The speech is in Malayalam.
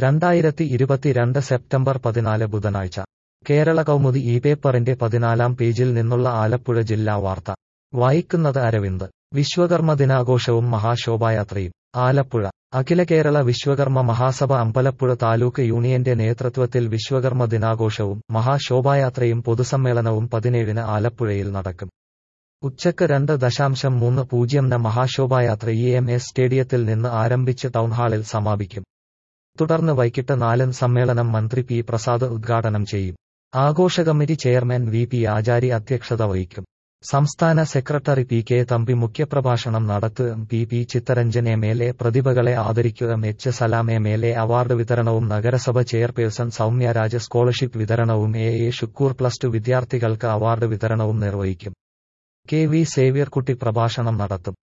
രണ്ടായിരത്തി ഇരുപത്തിരണ്ട് സെപ്റ്റംബർ പതിനാല് ബുധനാഴ്ച കേരള കൗമുദി ഈ പേപ്പറിന്റെ പതിനാലാം പേജിൽ നിന്നുള്ള ആലപ്പുഴ ജില്ലാ വാർത്ത വായിക്കുന്നത് അരവിന്ദ് വിശ്വകർമ്മ ദിനാഘോഷവും മഹാശോഭായാത്രയും ആലപ്പുഴ അഖില കേരള വിശ്വകർമ്മ മഹാസഭ അമ്പലപ്പുഴ താലൂക്ക് യൂണിയന്റെ നേതൃത്വത്തിൽ വിശ്വകർമ്മ ദിനാഘോഷവും മഹാശോഭായാത്രയും പൊതുസമ്മേളനവും പതിനേഴിന് ആലപ്പുഴയിൽ നടക്കും ഉച്ചക്ക് രണ്ട് ദശാംശം മൂന്ന് പൂജ്യം ന മഹാശോഭായാത്ര ഇ എം എസ് സ്റ്റേഡിയത്തിൽ നിന്ന് ആരംഭിച്ച് ടൗൺഹാളിൽ സമാപിക്കും തുടർന്ന് വൈകിട്ട് നാലിന് സമ്മേളനം മന്ത്രി പി പ്രസാദ് ഉദ്ഘാടനം ചെയ്യും ആഘോഷ committee chairman V P Achari അധ്യക്ഷത വഹിക്കും സംസ്ഥാന സെക്രട്ടറി പി കെ തമ്പി മുഖ്യപ്രഭാഷണം നടത്തുകയും P P Chittaranjan M L A പ്രതിഭകളെ ആദരിക്കുകയും H Salam M L A award വിതരണവും നഗരസഭ ചെയർപേഴ്സൺ സൗമ്യരാജ് സ്കോളർഷിപ്പ് വിതരണവും A A Shukoor plus two വിദ്യാർത്ഥികൾക്ക് അവാർഡ് വിതരണവും നിർവഹിക്കും കെ വി സേവ്യർകുട്ടി പ്രഭാഷണം നടത്തും